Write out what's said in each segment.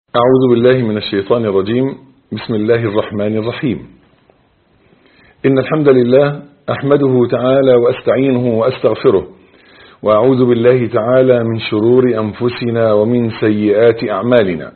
أعوذ بالله من الشيطان الرجيم بسم الله الرحمن الرحيم إن الحمد لله أحمده تعالى وأستعينه وأستغفره وأعوذ بالله تعالى من شرور أنفسنا ومن سيئات أعمالنا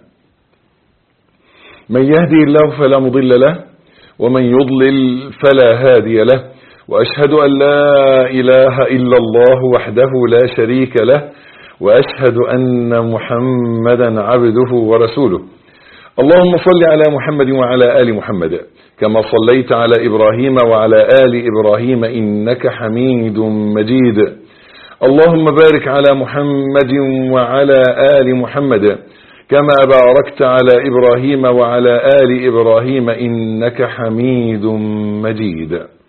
من يهدي الله فلا مضل له ومن يضلل فلا هادي له وأشهد أن لا إله إلا الله وحده لا شريك له وأشهد أن محمدا عبده ورسوله اللهم صل على محمد وعلى آل محمد كما صليت على إبراهيم وعلى آل إبراهيم إنك حميد مجيد اللهم بارك على محمد وعلى آل محمد كما باركت على إبراهيم وعلى آل إبراهيم إنك حميد مجيد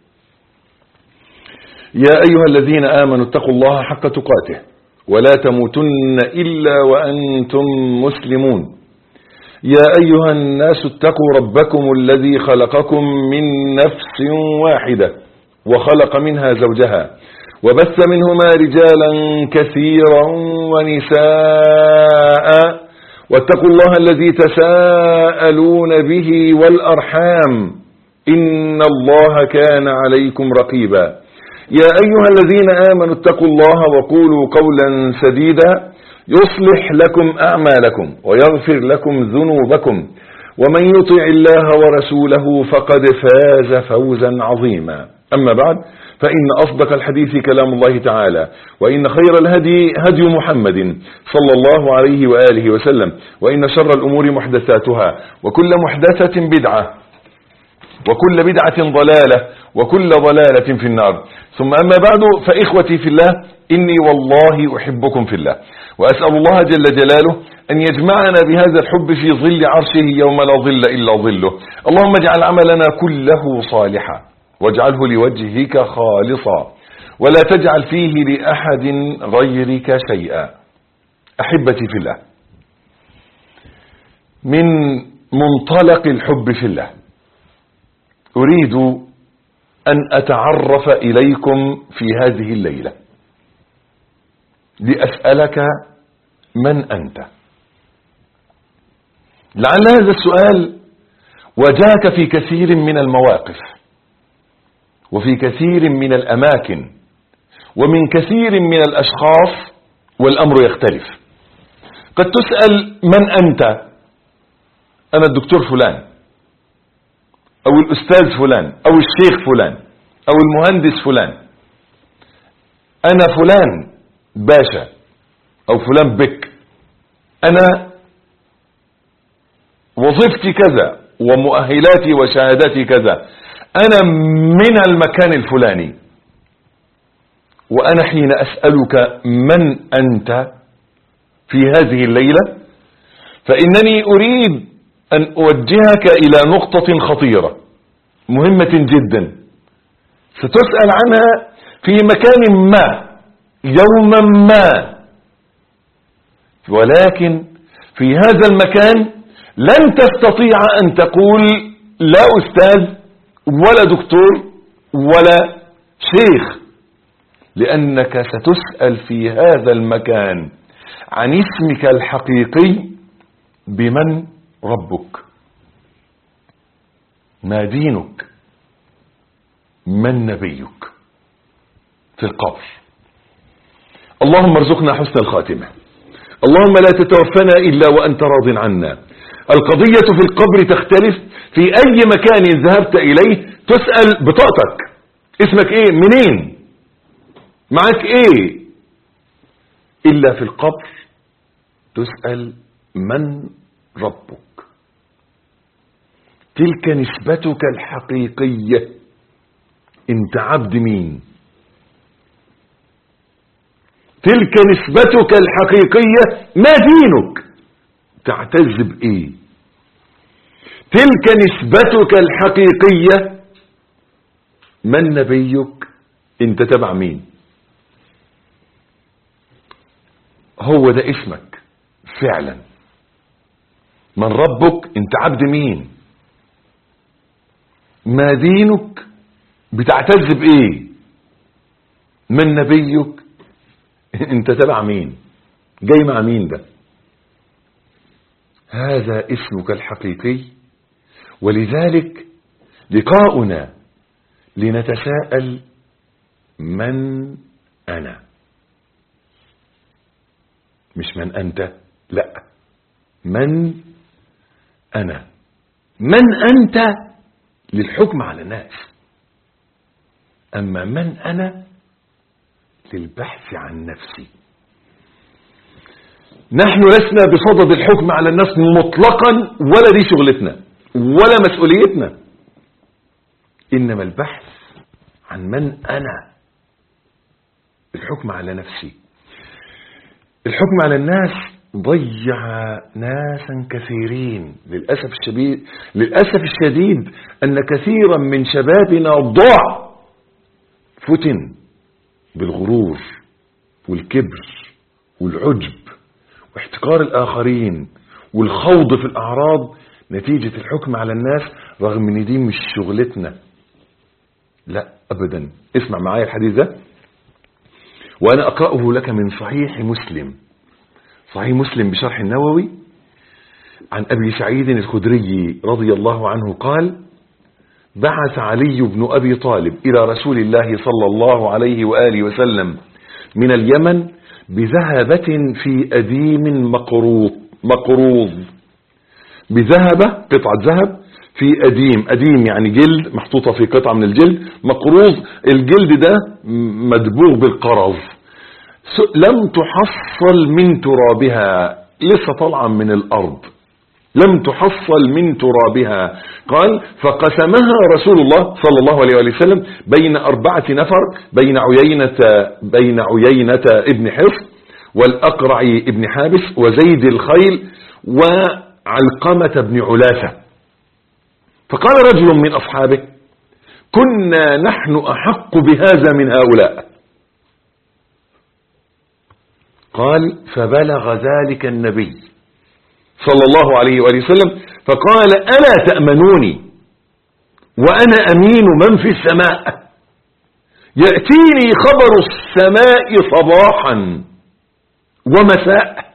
يا أيها الذين آمنوا اتقوا الله حق تقاته ولا تموتن إلا وأنتم مسلمون يا أيها الناس اتقوا ربكم الذي خلقكم من نفس واحدة وخلق منها زوجها وبث منهما رجالا كثيرا ونساء واتقوا الله الذي تساءلون به والأرحام إن الله كان عليكم رقيبا يا أيها الذين آمنوا اتقوا الله وقولوا قولا سديدا يصلح لكم أعمالكم ويغفر لكم ذنوبكم ومن يطع الله ورسوله فقد فاز فوزا عظيما أما بعد فإن أصدق الحديث كلام الله تعالى وإن خير الهدي هدي محمد صلى الله عليه وآله وسلم وإن شر الأمور محدثاتها وكل محدثة بدعة وكل بدعة ضلالة وكل ضلالة في النار ثم أما بعد فإخوتي في الله إني والله أحبكم في الله وأسأل الله جل جلاله أن يجمعنا بهذا الحب في ظل عرشه يوم لا ظل إلا ظله اللهم اجعل عملنا كله صالحا واجعله لوجهك خالصا ولا تجعل فيه لأحد غيرك شيئا أحبتي في الله من منطلق الحب في الله أريد أن أتعرف إليكم في هذه الليلة لأسألك من أنت لعل هذا السؤال وجاك في كثير من المواقف وفي كثير من الأماكن ومن كثير من الأشخاص والأمر يختلف قد تسأل من أنت أنا الدكتور فلان او الاستاذ فلان او الشيخ فلان او المهندس فلان انا فلان باشا او فلان بك انا وظيفتي كذا ومؤهلاتي وشهاداتي كذا انا من المكان الفلاني وانا حين اسألك من انت في هذه الليلة فانني اريد أن أوجهك إلى نقطة خطيرة مهمة جدا ستسأل عنها في مكان ما يوما ما ولكن في هذا المكان لن تستطيع أن تقول لا أستاذ ولا دكتور ولا شيخ لأنك ستسأل في هذا المكان عن اسمك الحقيقي بمن ربك ما دينك من نبيك في القبر اللهم ارزقنا حسن الخاتمة اللهم لا تتوفنا إلا وأنت راض عنا القضية في القبر تختلف في أي مكان ذهبت إليه تسأل بطاقتك اسمك ايه منين معك ايه إلا في القبر تسأل من ربك تلك نسبتك الحقيقية انت عبد مين تلك نسبتك الحقيقية ما دينك تعتز بايه تلك نسبتك الحقيقية من نبيك انت تبع مين هو ده اسمك فعلا من ربك انت عبد مين ما دينك بتعتز بايه من نبيك انت تبع مين جاي مع مين ده هذا اسمك الحقيقي ولذلك لقاؤنا لنتساءل من أنا مش من أنت لا من أنا من أنت للحكم على الناس أما من أنا للبحث عن نفسي نحن لسنا بصدد الحكم على الناس مطلقا ولا دي شغلتنا ولا مسؤوليتنا إنما البحث عن من أنا الحكم على نفسي الحكم على الناس ضيع ناسا كثيرين للأسف الشديد للأسف الشديد أن كثيرا من شبابنا ضاع فتن بالغرور والكبر والعجب واحتقار الآخرين والخوض في الأعراض نتيجة الحكم على الناس رغم ان دي مش شغلتنا لا أبدا اسمع معايا الحديث ده وأنا أقرأه لك من صحيح مسلم صحيح مسلم بشرح النووي عن أبي سعيد الخدري رضي الله عنه قال بعث علي بن أبي طالب إلى رسول الله صلى الله عليه وآله وسلم من اليمن بذهبة في أديم مقروض مقروض بذهبة قطعة ذهب في أديم أديم يعني جلد محطوطة في قطعة من الجلد مقروض الجلد ده مدبوغ بالقرض لم تحصل من ترابها لسه طالعة من الأرض لم تحصل من ترابها قال فقسمها رسول الله صلى الله عليه وسلم بين أربعة نفر بين عيينة, بين عيينة ابن حفظ والأقرع ابن حابس وزيد الخيل وعلقمة بن علافة فقال رجل من أصحابه كنا نحن أحق بهذا من هؤلاء قال فبلغ ذلك النبي صلى الله عليه وآله وسلم فقال ألا تأمنوني وأنا أمين من في السماء يأتيني خبر السماء صباحا ومساء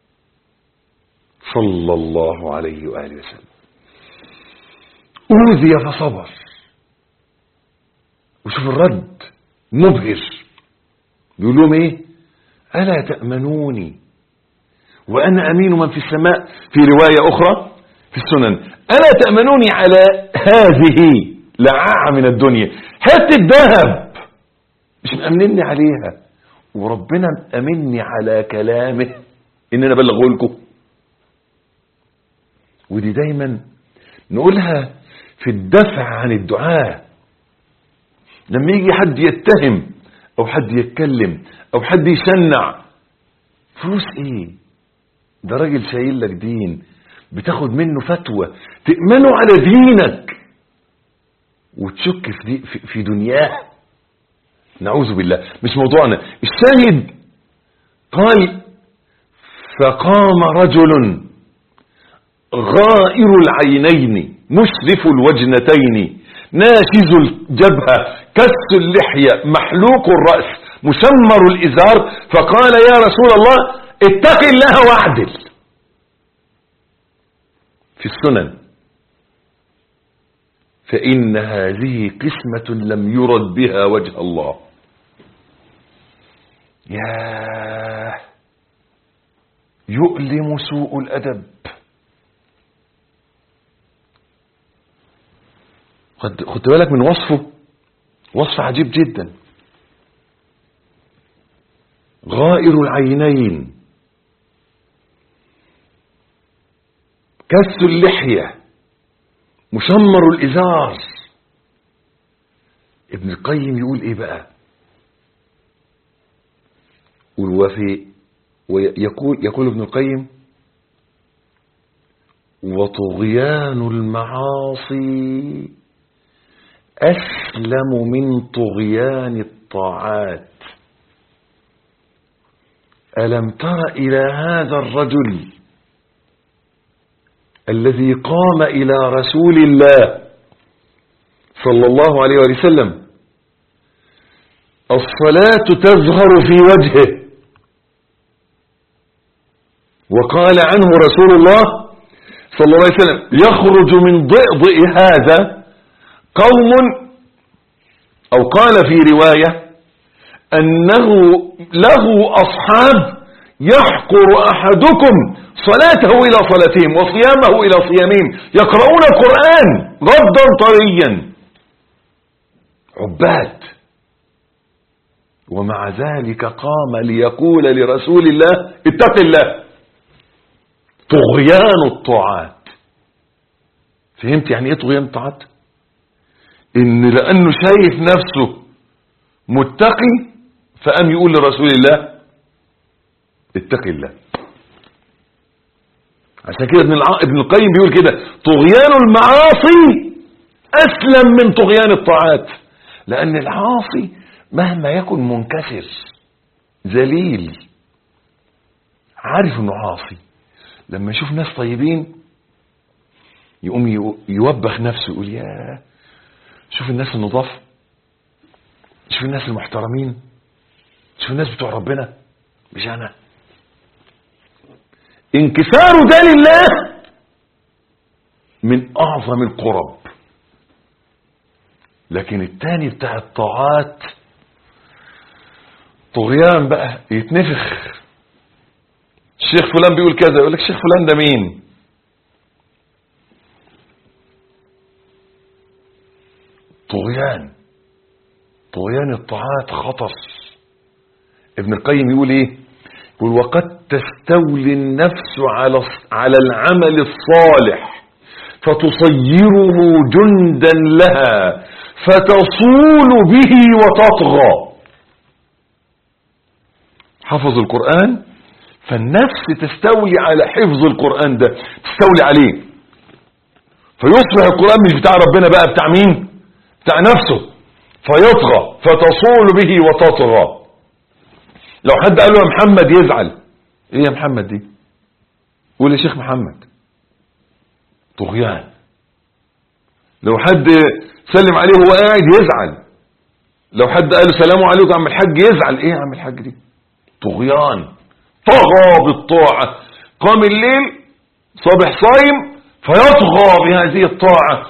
صلى الله عليه وآله وسلم أوذي فصبر وشوف الرد مبهر بيقول لهم ايه ألا تأمنوني وأنا أمين من في السماء في رواية أخرى في السنن ألا تأمنوني على هذه لعاعة من الدنيا حتة ذهب مش مأمنني عليها وربنا مأمني على كلامه إن أنا بلغه لكم ودي دايما نقولها في الدفع عن الدعاء لما يجي حد يتهم او حد يتكلم او حد يشنع فلوس ايه ده راجل شايل لك دين بتاخد منه فتوى تأمنه على دينك وتشك في, دي في, في دنياه نعوذ بالله مش موضوعنا الشاهد قال فقام رجل غائر العينين مشرف الوجنتين ناشز الجبهة كس اللحية محلوق الرأس مشمر الإزار فقال يا رسول الله اتق الله واعدل في السنن فإن هذه قسمة لم يرد بها وجه الله يا يؤلم سوء الأدب خدت بالك من وصفه وصف عجيب جدا غائر العينين كس اللحية مشمر الإزار ابن القيم يقول ايه بقى والوفي ويقول يقول ابن القيم وطغيان المعاصي أسلم من طغيان الطاعات ألم تر إلى هذا الرجل الذي قام إلى رسول الله صلى الله عليه وسلم الصلاة تزهر في وجهه وقال عنه رسول الله صلى الله عليه وسلم يخرج من ضئضئ هذا قوم أو قال في رواية أنه له أصحاب يحقر أحدكم صلاته إلى صلاتهم وصيامه إلى صيامهم يقرؤون القرآن غضا طريا عباد ومع ذلك قام ليقول لرسول الله اتق الله طغيان الطاعات فهمت يعني ايه طغيان الطاعات ان لانه شايف نفسه متقي فقام يقول لرسول الله اتق الله عشان كده ابن الع- ابن القيم بيقول كده طغيان المعاصي اسلم من طغيان الطاعات لان العاصي مهما يكن منكسر ذليل عارف انه عاصي لما يشوف ناس طيبين يقوم يو- يوبخ نفسه يقول يا شوف الناس النضاف شوف الناس المحترمين شوف الناس بتوع ربنا مش انا انكسار ده لله من اعظم القرب لكن التاني بتاع الطاعات طغيان بقى يتنفخ الشيخ فلان بيقول كذا يقول لك الشيخ فلان ده مين طغيان طغيان الطاعات خطر ابن القيم يقول ايه يقول وقد تستولي النفس على على العمل الصالح فتصيره جندا لها فتصول به وتطغى حفظ القرآن فالنفس تستولي على حفظ القرآن ده تستولي عليه فيصبح القرآن مش بتاع ربنا بقى بتاع مين بتاع نفسه فيطغى فتصول به وتطغى لو حد قال له يا محمد يزعل ايه يا محمد دي قول يا شيخ محمد طغيان لو حد سلم عليه وهو قاعد يزعل لو حد قال له سلام عليكم يا عم الحاج يزعل ايه يا عم الحاج دي طغيان طغى بالطاعة قام الليل صبح صايم فيطغى بهذه الطاعة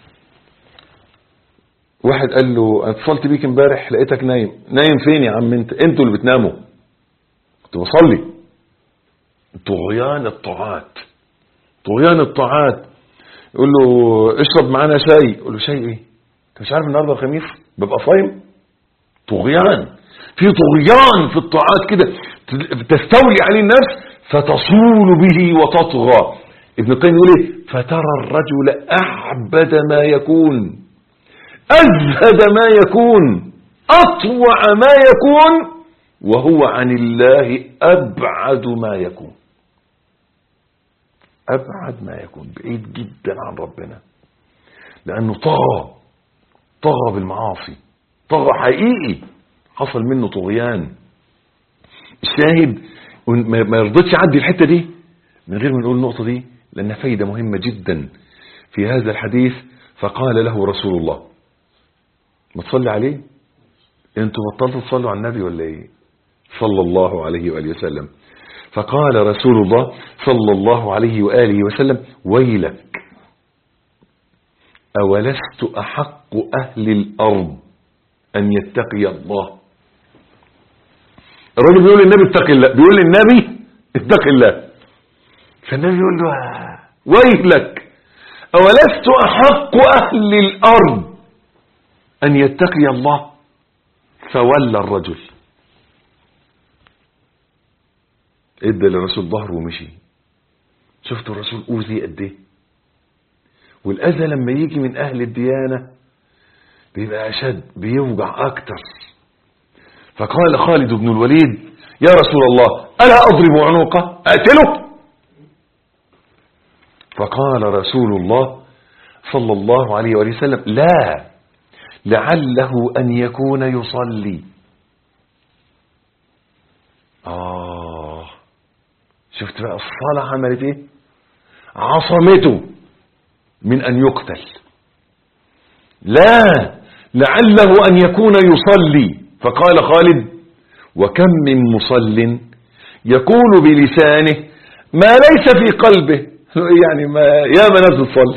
واحد قال له أنا اتصلت بيك امبارح لقيتك نايم نايم فين يا عم انت انتوا اللي بتناموا كنت بصلي طغيان الطاعات طغيان الطاعات يقول له اشرب معانا شاي يقول له شاي ايه انت مش عارف النهارده الخميس ببقى صايم طغيان في طغيان في الطاعات كده تستولي عليه النفس فتصول به وتطغى ابن القيم يقول ايه فترى الرجل اعبد ما يكون ازهد ما يكون اطوع ما يكون وهو عن الله ابعد ما يكون ابعد ما يكون بعيد جدا عن ربنا لانه طغى طغى بالمعاصي طغى حقيقي حصل منه طغيان الشاهد ما يرضيش يعدي الحتة دي من غير ما نقول النقطة دي لأنها فايدة مهمة جدا في هذا الحديث فقال له رسول الله ما تصلي عليه انتوا بطلتوا تصلوا على النبي ولا ايه صلى الله عليه وآله وسلم فقال رسول الله صلى الله عليه وآله وسلم ويلك أولست أحق أهل الأرض أن يتقي الله الراجل بيقول للنبي اتق الله بيقول للنبي اتق الله فالنبي يقول له ويلك أولست أحق أهل الأرض أن يتقي الله فولى الرجل ادى للرسول ظهره ومشي شفتوا الرسول أوذي قد ايه والأذى لما يجي من أهل الديانة بيبقى أشد بيوجع أكتر فقال خالد بن الوليد يا رسول الله ألا أضرب عنقه أقتله فقال رسول الله صلى الله عليه وآله وسلم لا لعله أن يكون يصلي آه شفت بقى الصلاة عملت ايه عصمته من أن يقتل لا لعله أن يكون يصلي فقال خالد وكم من مصل يقول بلسانه ما ليس في قلبه يعني ما يا ما ناس بتصلي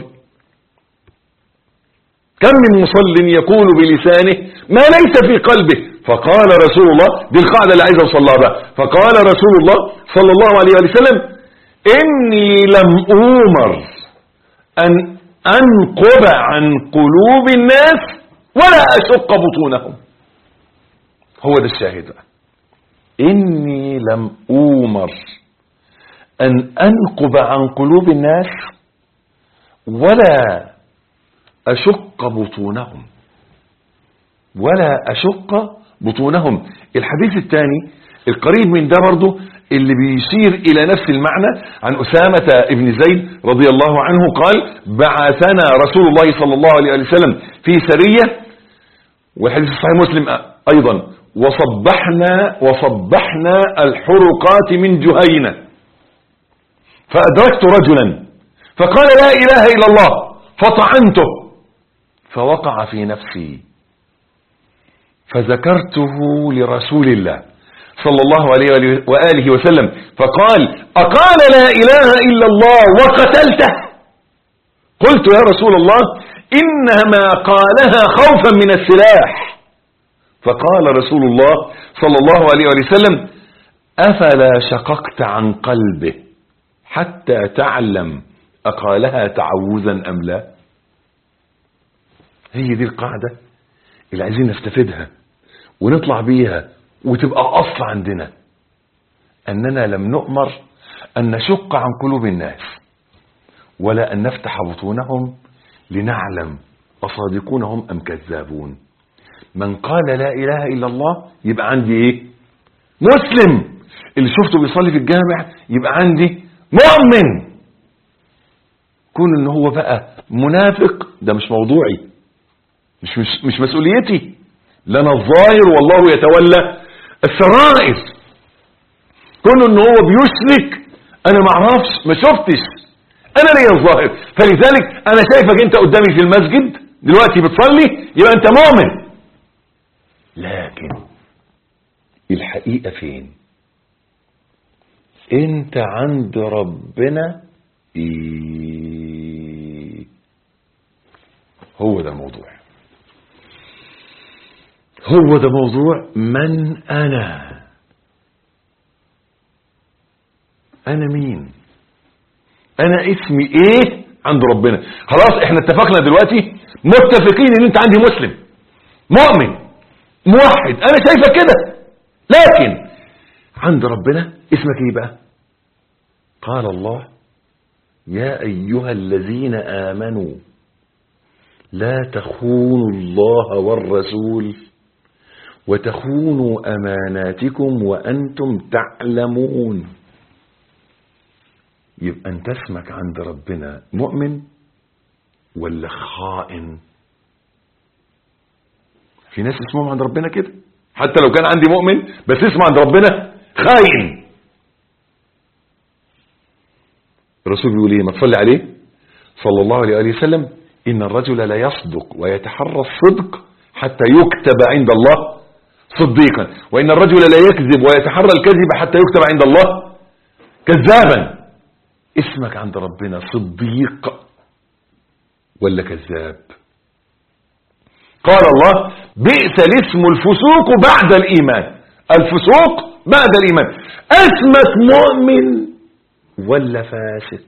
كم من مصل يقول بلسانه ما ليس في قلبه فقال رسول الله دي القاعدة اللي عايز اوصل لها بقى فقال رسول الله صلى الله عليه وسلم إني لم أومر أن أنقب عن قلوب الناس ولا أشق بطونهم هو ده الشاهد بقى إني لم أومر أن أنقب عن قلوب الناس ولا أشق بطونهم ولا أشق بطونهم الحديث الثاني القريب من ده برضه اللي بيشير إلى نفس المعنى عن أسامة ابن زيد رضي الله عنه قال بعثنا رسول الله صلى الله عليه وسلم في سرية والحديث صحيح مسلم أيضا وصبحنا وصبحنا الحرقات من جهينة فأدركت رجلا فقال لا إله إلا الله فطعنته فوقع في نفسي فذكرته لرسول الله صلى الله عليه وآله وسلم فقال أقال لا إله إلا الله وقتلته قلت يا رسول الله إنما قالها خوفا من السلاح فقال رسول الله صلى الله عليه وسلم أفلا شققت عن قلبه حتى تعلم أقالها تعوذا أم لا هي دي القاعدة اللي عايزين نستفيدها ونطلع بيها وتبقى أصل عندنا أننا لم نؤمر أن نشق عن قلوب الناس ولا أن نفتح بطونهم لنعلم أصادقون هم أم كذابون من قال لا إله إلا الله يبقى عندي إيه مسلم اللي شفته بيصلي في الجامع يبقى عندي مؤمن كون ان هو بقى منافق ده مش موضوعي مش مش, مش مسؤوليتي لنا الظاهر والله يتولى السرائر كون ان هو بيشرك انا ما اعرفش ما شفتش انا ليا الظاهر فلذلك انا شايفك انت قدامي في المسجد دلوقتي بتصلي يبقى انت مؤمن لكن الحقيقة فين انت عند ربنا ايه هو ده الموضوع هو ده موضوع من انا انا مين انا اسمي ايه عند ربنا خلاص احنا اتفقنا دلوقتي متفقين ان انت عندي مسلم مؤمن موحد انا شايفك كده لكن عند ربنا اسمك ايه بقى قال الله يا ايها الذين امنوا لا تخونوا الله والرسول وتخونوا اماناتكم وانتم تعلمون يبقى انت اسمك عند ربنا مؤمن ولا خائن في ناس اسمهم عند ربنا كده حتى لو كان عندي مؤمن بس اسمه عند ربنا خاين الرسول بيقول ايه ما تصلي عليه صلى الله عليه وسلم ان الرجل لا يصدق ويتحرى الصدق حتى يكتب عند الله صديقا وان الرجل لا يكذب ويتحرى الكذب حتى يكتب عند الله كذابا اسمك عند ربنا صديق ولا كذاب قال الله بئس الاسم الفسوق بعد الإيمان الفسوق بعد الإيمان اسمك مؤمن ولا فاسق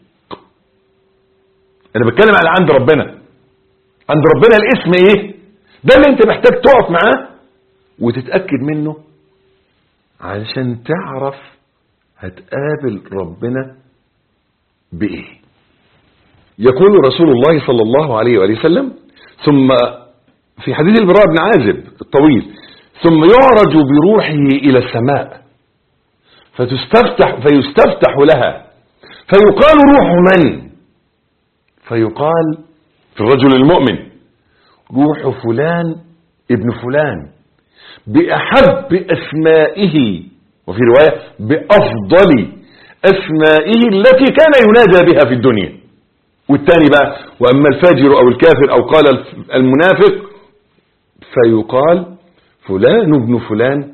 أنا بتكلم على عند ربنا عند ربنا الاسم إيه ده اللي أنت محتاج تقف معاه وتتأكد منه علشان تعرف هتقابل ربنا بإيه يقول رسول الله صلى الله عليه وآله وسلم ثم في حديث البراء بن عازب الطويل ثم يعرج بروحه إلى السماء فتستفتح فيستفتح لها فيقال روح من فيقال في الرجل المؤمن روح فلان ابن فلان بأحب أسمائه وفي رواية بأفضل أسمائه التي كان ينادى بها في الدنيا والثاني بقى وأما الفاجر أو الكافر أو قال المنافق فيقال فلان ابن فلان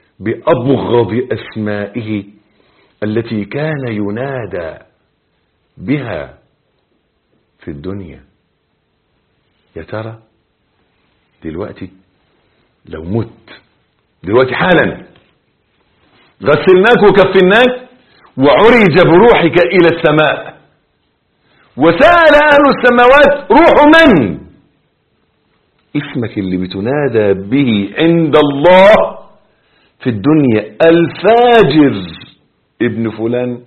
بأبغض أسمائه التي كان ينادى بها في الدنيا يا ترى دلوقتي لو مت دلوقتي حالا غسلناك وكفناك وعرج بروحك إلى السماء وسأل أهل السماوات روح من اسمك اللي بتنادى به عند الله في الدنيا الفاجر ابن فلان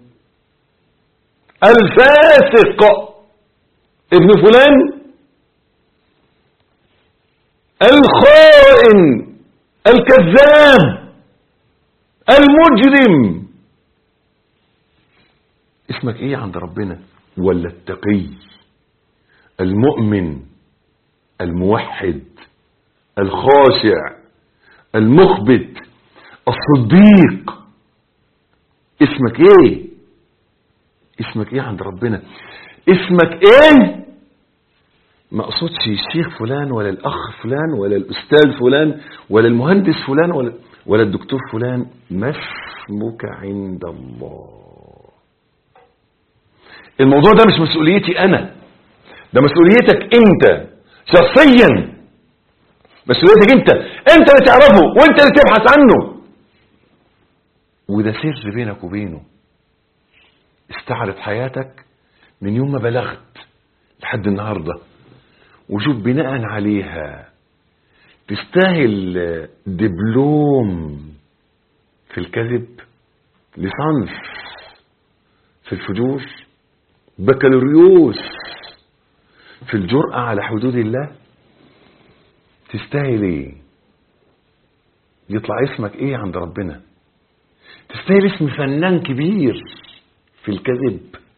الفاسق ابن فلان الخائن الكذاب المجرم اسمك ايه عند ربنا ولا التقي المؤمن الموحد الخاشع المخبت الصديق اسمك ايه اسمك ايه عند ربنا اسمك ايه ما اقصدش الشيخ فلان ولا الاخ فلان ولا الاستاذ فلان ولا المهندس فلان ولا ولا الدكتور فلان ما اسمك عند الله الموضوع ده مش مسؤوليتي انا ده مسؤوليتك انت شخصيا مسؤوليتك انت انت اللي تعرفه وانت اللي تبحث عنه وده سر بينك وبينه استعرض حياتك من يوم ما بلغت لحد النهارده وشوف بناء عليها تستاهل دبلوم في الكذب ليسانس في الفجور بكالوريوس في الجرأة على حدود الله تستاهل ايه يطلع اسمك ايه عند ربنا تستاهل اسم فنان كبير في الكذب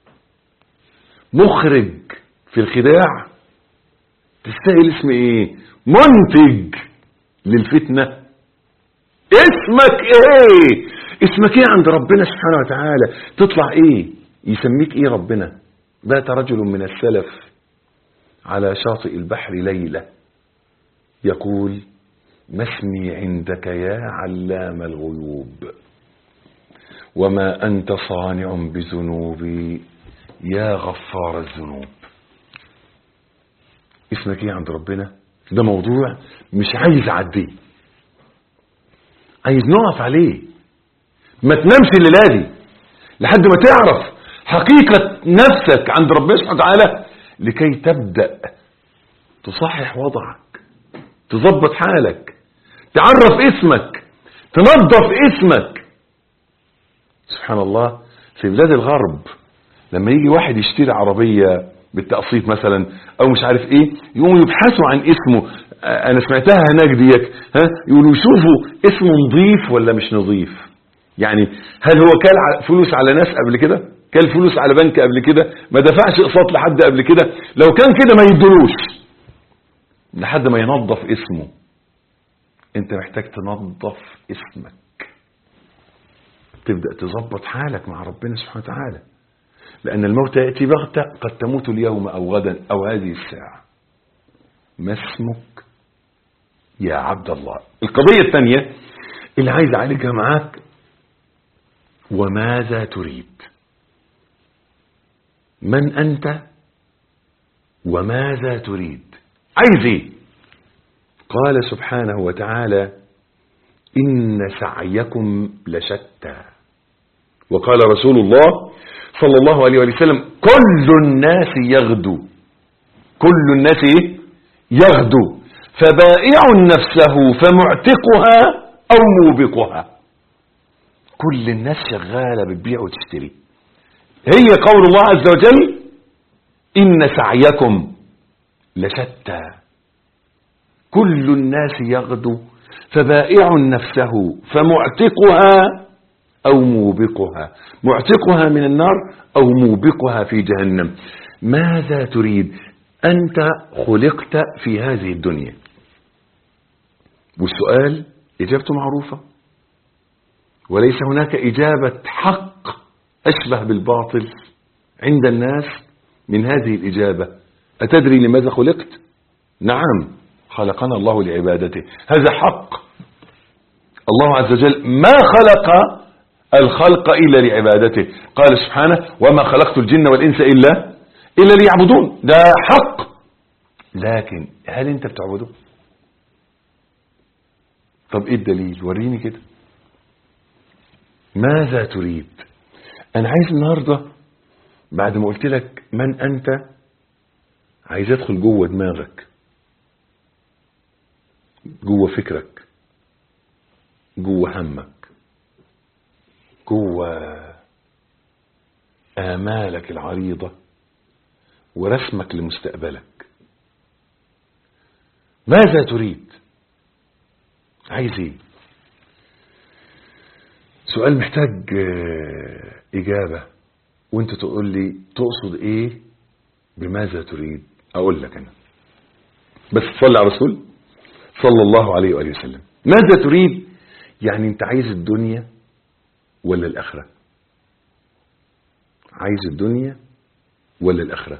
مخرج في الخداع تستاهل اسم ايه منتج للفتنة اسمك ايه اسمك ايه عند ربنا سبحانه وتعالى تطلع ايه يسميك ايه ربنا بات رجل من السلف على شاطئ البحر ليلة يقول ما اسمي عندك يا علام الغيوب وما أنت صانع بذنوبي يا غفار الذنوب اسمك ايه عند ربنا ده موضوع مش عايز اعديه عايز نقف عليه ما تنامش الليله دي لحد ما تعرف حقيقة نفسك عند ربنا سبحانه وتعالى لكي تبدأ تصحح وضعك تظبط حالك تعرف اسمك تنظف اسمك سبحان الله في بلاد الغرب لما يجي واحد يشتري عربية بالتقسيط مثلا او مش عارف ايه يقوموا يبحثوا عن اسمه انا سمعتها هناك ديك ها يقولوا يشوفوا اسمه نظيف ولا مش نظيف يعني هل هو كال فلوس على ناس قبل كده كان فلوس على بنك قبل كده ما دفعش اقساط لحد قبل كده لو كان كده ما يدلوش لحد ما ينظف اسمه انت محتاج تنظف اسمك تبدأ تظبط حالك مع ربنا سبحانه وتعالى لأن الموت يأتي بغتة قد تموت اليوم أو غدا أو هذه الساعة ما اسمك يا عبد الله القضية الثانية اللي عايز أعالجها معاك وماذا تريد من أنت وماذا تريد عايز ايه قال سبحانه وتعالى إن سعيكم لشتى وقال رسول الله صلى الله عليه وسلم كل الناس يغدو كل الناس إيه؟ يغدو فبائع نفسه فمعتقها أو موبقها كل الناس شغالة بتبيع وتشتري هي قول الله عز وجل إن سعيكم لشتى كل الناس يغدو فبائع نفسه فمعتقها أو موبقها معتقها من النار أو موبقها في جهنم ماذا تريد أنت خلقت في هذه الدنيا والسؤال إجابته معروفة وليس هناك إجابة حق أشبه بالباطل عند الناس من هذه الإجابة أتدري لماذا خلقت نعم خلقنا الله لعبادته هذا حق الله عز وجل ما خلق الخلق إلا لعبادته قال سبحانه وما خلقت الجن والإنس إلا إلا ليعبدون ده حق لكن هل أنت بتعبده طب إيه الدليل وريني كده ماذا تريد أنا عايز النهاردة بعد ما قلت لك من أنت عايز أدخل جوه دماغك جوه فكرك جوه همك جوه آمالك العريضة ورسمك لمستقبلك ماذا تريد عايز ايه سؤال محتاج آه، إجابة وانت تقول لي تقصد ايه بماذا تريد اقول لك انا بس صلي على الرسول صلى الله عليه وآله وسلم ماذا تريد يعني انت عايز الدنيا ولا الآخرة عايز الدنيا ولا الآخرة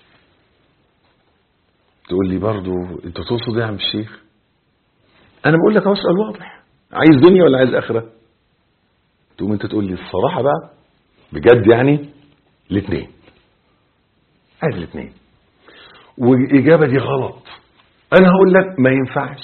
تقول لي برضو انت تقصد ايه يا عم الشيخ انا بقول لك اهو سؤال واضح عايز دنيا ولا عايز آخرة تقوم انت تقول لي الصراحة بقى بجد يعني الاثنين عايز الاثنين والإجابة دي غلط أنا هقول لك ما ينفعش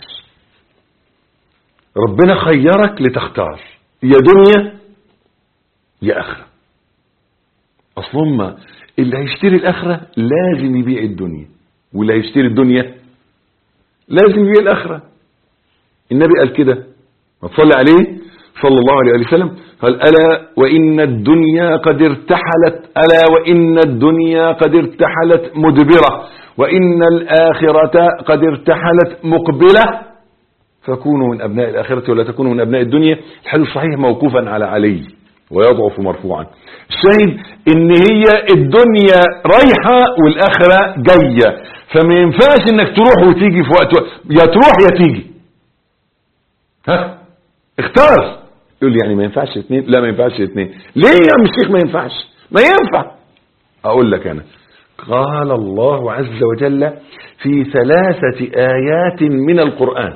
ربنا خيرك لتختار يا دنيا يا آخرة أصل هم اللي هيشتري الآخرة لازم يبيع الدنيا واللي هيشتري الدنيا لازم يبيع الآخرة النبي قال كده ما تصلي عليه صلى الله عليه وسلم قال ألا وإن الدنيا قد ارتحلت ألا وإن الدنيا قد ارتحلت مدبرة وإن الآخرة قد ارتحلت مقبلة فكونوا من أبناء الآخرة ولا تكونوا من أبناء الدنيا الحديث صحيح موقوفا على علي ويضعف مرفوعا الشاهد ان هي الدنيا رايحة والآخرة جاية فما ينفعش انك تروح وتيجي في وقت يا تروح يا تيجي ها اختار يقول لي يعني ما ينفعش اثنين لا ما ينفعش اثنين ليه يا عم الشيخ ما ينفعش ما ينفع اقول لك انا قال الله عز وجل في ثلاثة آيات من القرآن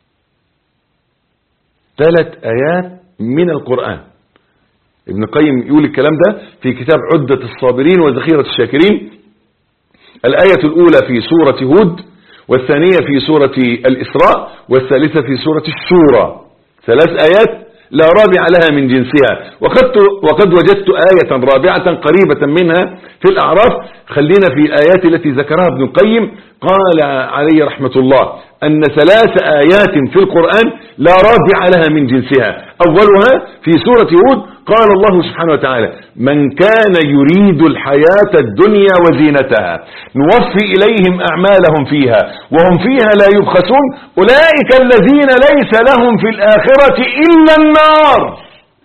ثلاث آيات من القرآن ابن القيم يقول الكلام ده في كتاب عدة الصابرين وذخيرة الشاكرين الآية الأولى في سورة هود والثانية في سورة الإسراء والثالثة في سورة الشورى ثلاث آيات لا رابع لها من جنسها وقد, وقد وجدت آية رابعة قريبة منها في الأعراف خلينا في الآيات التي ذكرها ابن القيم قال عليه رحمة الله أن ثلاث آيات في القرآن لا رابع لها من جنسها أولها في سورة هود قال الله سبحانه وتعالى من كان يريد الحياة الدنيا وزينتها نوفي إليهم أعمالهم فيها وهم فيها لا يبخسون أولئك الذين ليس لهم في الآخرة إلا النار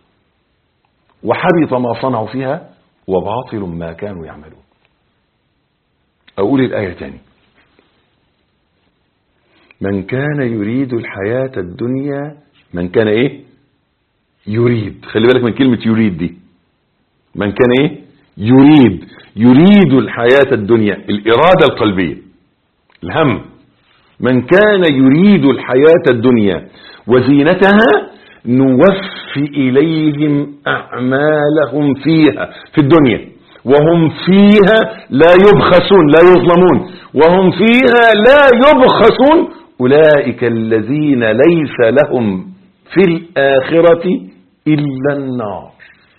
وحبط ما صنعوا فيها وباطل ما كانوا يعملون أقول الآية تاني من كان يريد الحياة الدنيا من كان إيه يريد خلي بالك من كلمة يريد دي من كان ايه يريد يريد الحياة الدنيا الإرادة القلبية الهم من كان يريد الحياة الدنيا وزينتها نوفي إليهم أعمالهم فيها في الدنيا وهم فيها لا يبخسون لا يظلمون وهم فيها لا يبخسون أولئك الذين ليس لهم في الآخرة إلا النار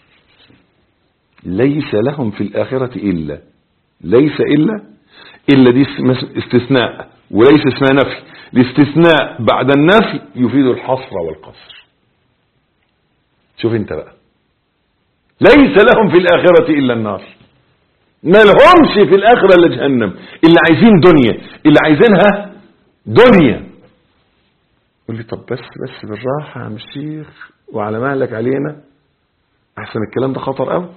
ليس لهم في الآخرة إلا ليس إلا إلا دي استثناء وليس اسمها نفي الاستثناء بعد النفي يفيد الحصر والقصر شوف انت بقى ليس لهم في الآخرة إلا النار ما لهمش في الآخرة إلا جهنم اللي عايزين دنيا اللي عايزينها دنيا يقول لي طب بس بس بالراحة يا عم الشيخ وعلى مهلك علينا احسن الكلام ده خطر قوي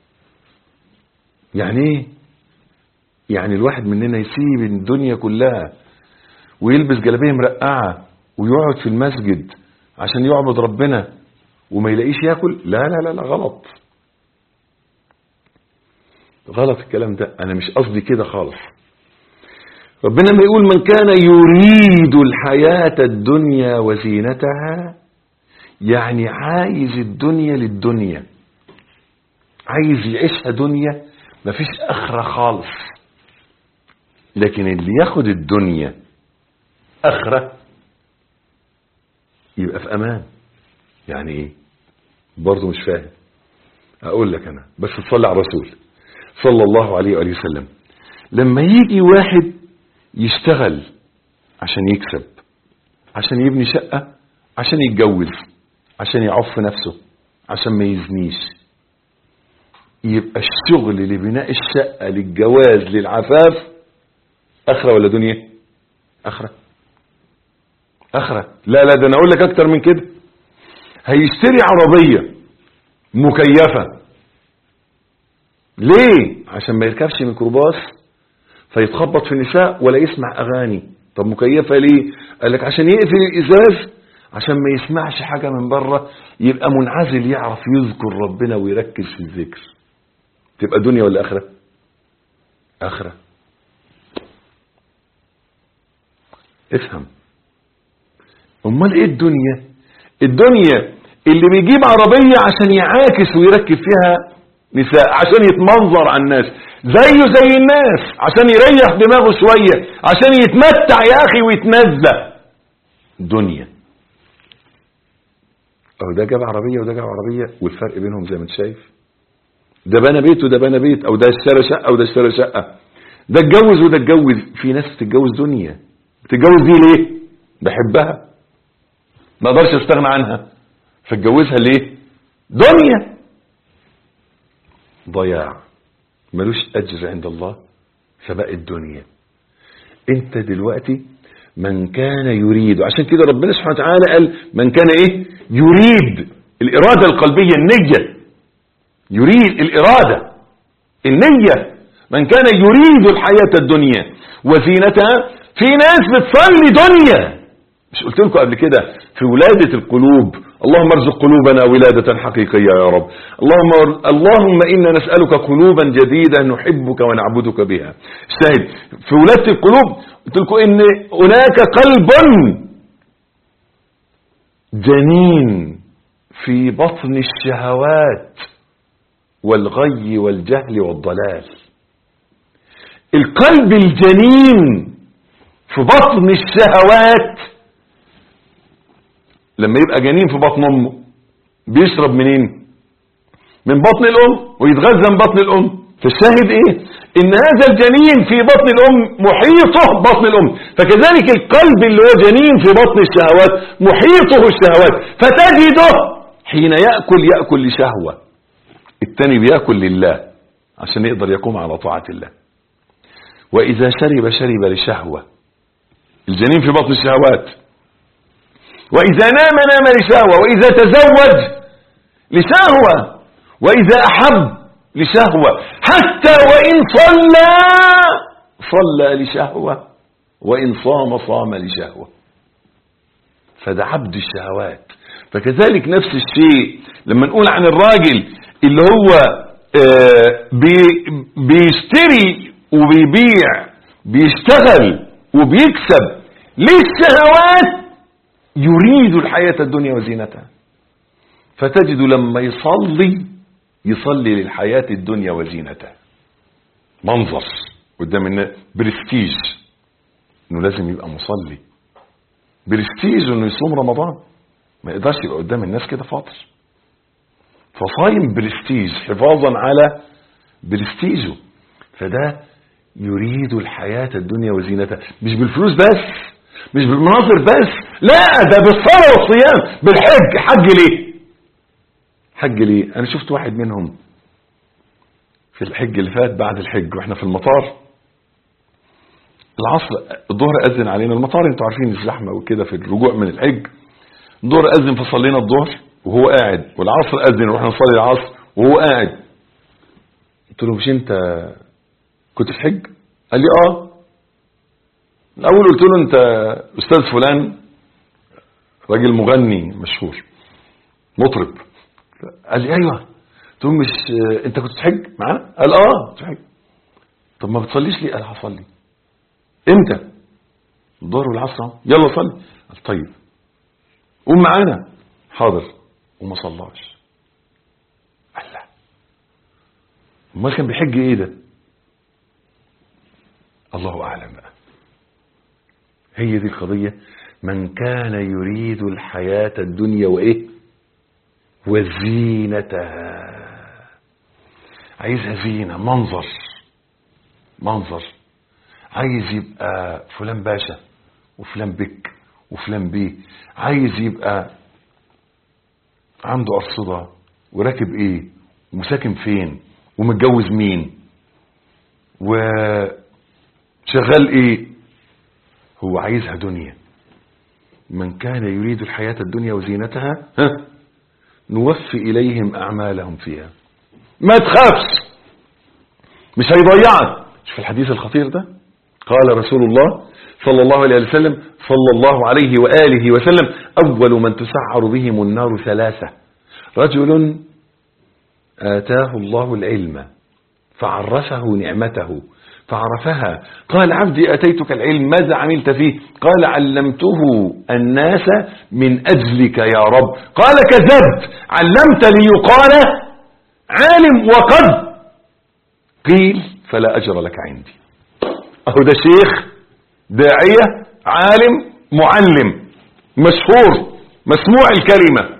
يعني ايه يعني الواحد مننا يسيب الدنيا كلها ويلبس جلابيه مرقعه ويقعد في المسجد عشان يعبد ربنا وما يلاقيش ياكل لا لا لا لا غلط غلط الكلام ده انا مش قصدي كده خالص ربنا ما يقول من كان يريد الحياة الدنيا وزينتها يعني عايز الدنيا للدنيا عايز يعيشها دنيا مفيش اخرة خالص لكن اللي ياخد الدنيا اخرة يبقى في امان يعني ايه برضه مش فاهم اقول لك انا بس تصلي على الرسول صلى الله عليه وآله وسلم لما يجي واحد يشتغل عشان يكسب عشان يبني شقة عشان يتجوز عشان يعف نفسه عشان ما يزنيش يبقى الشغل لبناء الشقة للجواز للعفاف أخرة ولا دنيا أخرة أخرة لا لا ده أنا أقول لك أكتر من كده هيشتري عربية مكيفة ليه عشان ما يركبش ميكروباص فيتخبط في النساء ولا يسمع أغاني طب مكيفة ليه قال لك عشان يقفل الإزاز عشان ما يسمعش حاجة من بره يبقى منعزل يعرف يذكر ربنا ويركز في الذكر تبقى دنيا ولا آخرة آخرة افهم امال ايه الدنيا الدنيا اللي بيجيب عربية عشان يعاكس ويركب فيها نساء عشان يتمنظر على الناس زيه زي الناس عشان يريح دماغه شوية عشان يتمتع يا اخي ويتنزه دنيا او ده جاب عربية وده جاب عربية والفرق بينهم زي ما انت شايف ده بنى بيت وده بنى بيت او ده اشترى شقة وده اشترى شقة ده اتجوز وده اتجوز في ناس بتتجوز دنيا بتتجوز دي ليه بحبها ما اقدرش استغنى عنها فاتجوزها ليه دنيا ضياع ملوش اجر عند الله فبقى الدنيا انت دلوقتي من كان يريد عشان كده ربنا سبحانه وتعالى قال من كان ايه يريد الارادة القلبية النية يريد الارادة النية من كان يريد الحياة الدنيا وزينتها في ناس بتصلي دنيا مش قلت لكم قبل كده في ولادة القلوب اللهم ارزق قلوبنا ولادة حقيقية يا رب اللهم اللهم إنا نسألك قلوبا جديدة نحبك ونعبدك بها الشاهد في ولادة القلوب قلت لكم إن هناك قلب جنين في بطن الشهوات والغي والجهل والضلال القلب الجنين في بطن الشهوات لما يبقى جنين في بطن امه بيشرب منين من بطن الام ويتغذى من بطن الام فالشاهد ايه ان هذا الجنين في بطن الام محيطه بطن الام فكذلك القلب اللي هو جنين في بطن الشهوات محيطه الشهوات فتجده حين يأكل يأكل لشهوة التاني بيأكل لله عشان يقدر يقوم على طاعة الله وإذا شرب شرب لشهوة الجنين في بطن الشهوات وإذا نام نام لشهوة وإذا تزوج لشهوة وإذا أحب لشهوة حتى وإن صلى صلى لشهوة وإن صام صام لشهوة فده عبد الشهوات فكذلك نفس الشيء لما نقول عن الراجل اللي هو آه بي بيشتري وبيبيع بيشتغل وبيكسب للشهوات يريد الحياة الدنيا وزينتها فتجد لما يصلي يصلي للحياة الدنيا وزينتها منظر قدام الناس برستيج انه لازم يبقى مصلي برستيج انه يصوم رمضان ما يقدرش يبقى قدام الناس كده فاطر فصايم برستيج حفاظا على برستيجه فده يريد الحياة الدنيا وزينتها مش بالفلوس بس مش بالمناظر بس لا ده بالصلاة والصيام بالحج حج ليه حج ليه انا شفت واحد منهم في الحج اللي فات بعد الحج واحنا في المطار العصر الظهر اذن علينا المطار انتوا عارفين الزحمه وكده في الرجوع من الحج الظهر اذن فصلينا الظهر وهو قاعد والعصر اذن ورحنا نصلي العصر وهو قاعد قلت له مش انت كنت في حج قال لي اه الاول قلت له انت استاذ فلان راجل مغني مشهور مطرب قال لي ايوه قلت له مش انت كنت تحج معانا قال اه كنت تحج طب ما بتصليش ليه قال هصلي امتى الظهر والعصر يلا صلي قال طيب قوم معانا حاضر وما صلاش الله امال كان بيحج ايه ده الله اعلم بقى هي دي القضية من كان يريد الحياة الدنيا وايه وزينتها عايزها زينة منظر منظر عايز يبقى فلان باشا وفلان بك وفلان بيه عايز يبقى عنده أرصدة وراكب ايه وساكن فين ومتجوز مين وشغال ايه هو عايزها دنيا من كان يريد الحياة الدنيا وزينتها ها نوفي إليهم أعمالهم فيها ما تخافش مش هيضيعك شوف الحديث الخطير ده قال رسول الله صلى الله عليه وسلم صلى الله عليه وآله وسلم أول من تسعر بهم النار ثلاثة رجل آتاه الله العلم فعرفه نعمته فعرفها قال عبدي أتيتك العلم ماذا عملت فيه قال علمته الناس من أجلك يا رب قال كذبت علمت ليقال عالم وقد قيل فلا أجر لك عندي أهو ده شيخ داعية عالم معلم مشهور مسموع الكلمة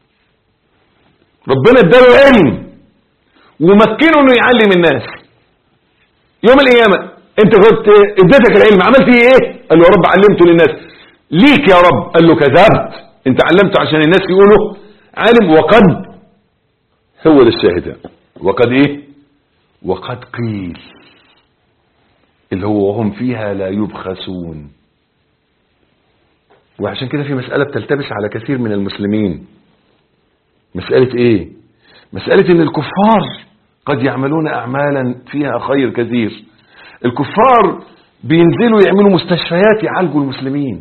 ربنا اداله علم ومكنه انه يعلم الناس يوم القيامة انت كنت اديتك العلم عملت ايه قال له يا رب علمته للناس ليك يا رب قال له كذبت انت علمته عشان الناس يقولوا عالم وقد هو ده الشاهد وقد ايه وقد قيل اللي هو وهم فيها لا يبخسون وعشان كده في مسألة بتلتبس على كثير من المسلمين مسألة ايه مسألة ان الكفار قد يعملون اعمالا فيها خير كثير الكفار بينزلوا يعملوا مستشفيات يعالجوا المسلمين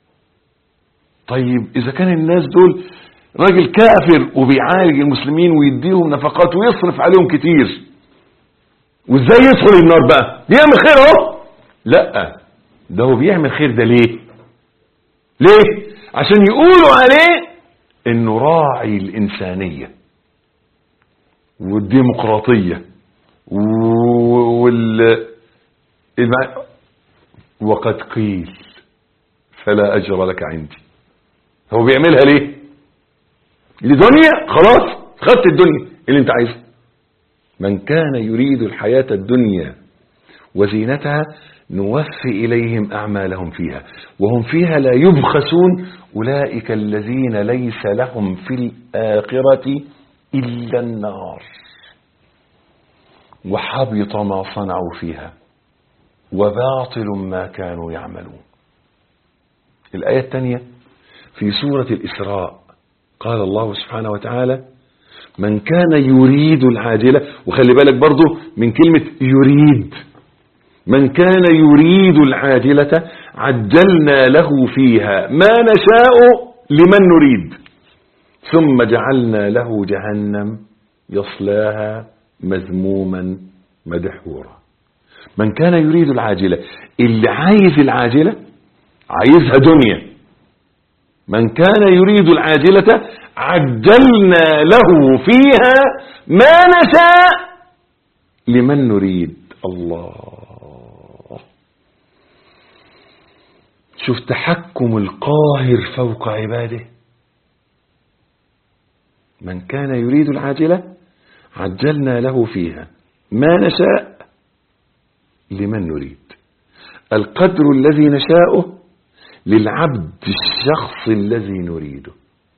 طيب اذا كان الناس دول راجل كافر وبيعالج المسلمين ويديهم نفقات ويصرف عليهم كتير وازاي يدخل النار بقى بيعمل خير اهو لا ده هو بيعمل خير ده ليه ليه عشان يقولوا عليه انه راعي الانسانيه والديمقراطيه وال الم- وقد قيل فلا اجر لك عندي هو بيعملها ليه لدنيا خلاص خدت الدنيا اللي انت عايزها من كان يريد الحياة الدنيا وزينتها نوفي إليهم أعمالهم فيها وهم فيها لا يبخسون أولئك الذين ليس لهم في الآخرة إلا النار وحبط ما صنعوا فيها وباطل ما كانوا يعملون الآية الثانية في سورة الإسراء قال الله سبحانه وتعالى من كان يريد العاجلة وخلي بالك برضو من كلمة يريد من كان يريد العاجلة عجلنا له فيها ما نشاء لمن نريد ثم جعلنا له جهنم يصلاها مذموما مدحورا من كان يريد العاجلة اللي عايز العاجلة عايزها دنيا من كان يريد العاجلة عجلنا له فيها ما نشاء لمن نريد الله شوف تحكم القاهر فوق عباده من كان يريد العاجلة عجلنا له فيها ما نشاء لمن نريد القدر الذي نشاؤه للعبد الشخص الذي نريده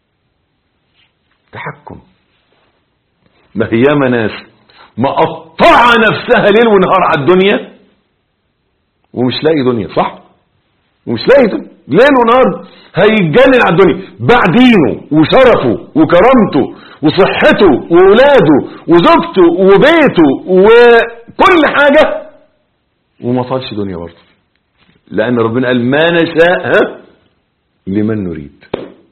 تحكم ما هي ياما ناس مقطعة نفسها ليل ونهار على الدنيا ومش لاقي دنيا صح ومش لاقي دنيا ليل ونهار هيتجنن على الدنيا باع دينه وشرفه وكرامته وصحته وولاده وزوجته وبيته وكل حاجة وما طالش دنيا برضه لأن ربنا قال ما نشاء ها لمن نريد